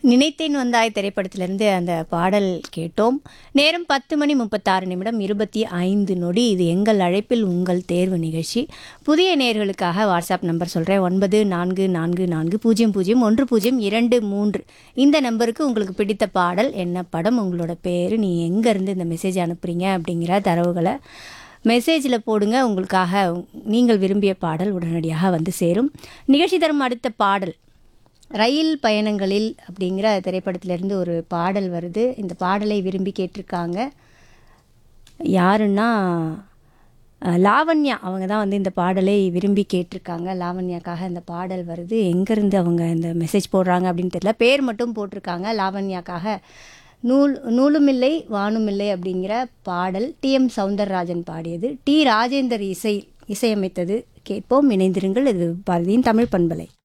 நினைத்தேன் வந்தாய் திரைப்படத்திலிருந்து அந்த பாடல் கேட்டோம் நேரம் பத்து மணி முப்பத்தாறு நிமிடம் இருபத்தி ஐந்து நொடி இது எங்கள் அழைப்பில் உங்கள் தேர்வு நிகழ்ச்சி புதிய நேர்களுக்காக வாட்ஸ்அப் நம்பர் சொல்கிறேன் ஒன்பது நான்கு நான்கு நான்கு பூஜ்ஜியம் பூஜ்ஜியம் ஒன்று பூஜ்ஜியம் இரண்டு மூன்று இந்த நம்பருக்கு உங்களுக்கு பிடித்த பாடல் என்ன படம் உங்களோட பேர் நீ எங்கேருந்து இந்த மெசேஜ் அனுப்புகிறீங்க அப்படிங்கிற தரவுகளை மெசேஜில் போடுங்க உங்களுக்காக நீங்கள் விரும்பிய பாடல் உடனடியாக வந்து சேரும் நிகழ்ச்சி தரும் அடுத்த பாடல் ரயில் பயணங்களில் அப்படிங்கிற திரைப்படத்திலிருந்து ஒரு பாடல் வருது இந்த பாடலை விரும்பி கேட்டிருக்காங்க யாருன்னா அஹ், லாவண்யா அவங்க தான் வந்து இந்த பாடலை விரும்பி கேட்டிருக்காங்க லாவண்யாக்காக இந்த பாடல் வருது எங்கேருந்து அவங்க இந்த மெசேஜ் போடுறாங்க அப்படின்னு தெரியல பேர் மட்டும் போட்டிருக்காங்க லாவண்யாக்காக நூல் நூலுமில்லை வானுமில்லை அப்படிங்கிற பாடல் டி எம் சவுந்தரராஜன் பாடியது டி ராஜேந்தர் இசை இசையமைத்தது கேட்போம் இணைந்திருங்கள் இது பாரதியின் தமிழ் பண்பலை